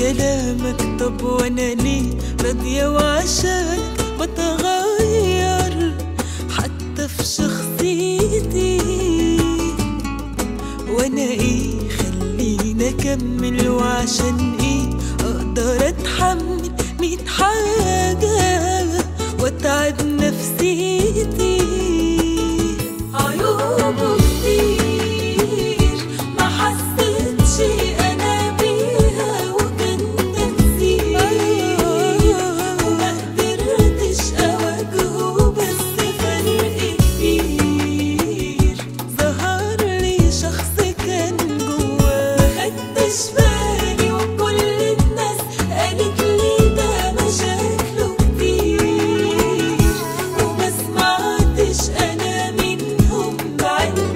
كلامك طب وانا ليه راضية وعشانك بتغير حتى في شخصيتي وانا ايه خليني اكمل وعشان ايه اقدر اتحمل ميت حاجة واتعب نفسيتي عيوبه كتير ما حسيتش انا بيها وكان تنسيق وما قدرتش اواجهه بس فرق كبير ظهر لي شخص كان جواه خدتش بالي وكل الناس قالت لي ده مشاكله كتير وما سمعتش انا منهم بعلم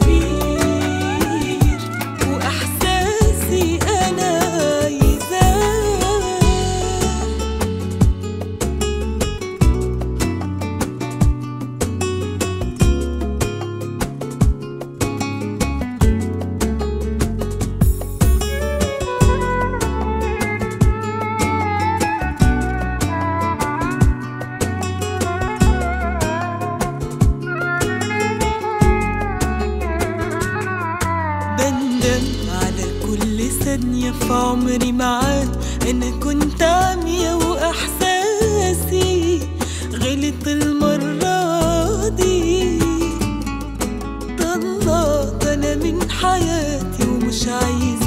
كبير واحساسي انا عايزاه بندم على كل ثانية في عمري معاه أنا كنت عمية وإحساسي غلط المرة دي طلعت أنا من حياتي ومش عايزة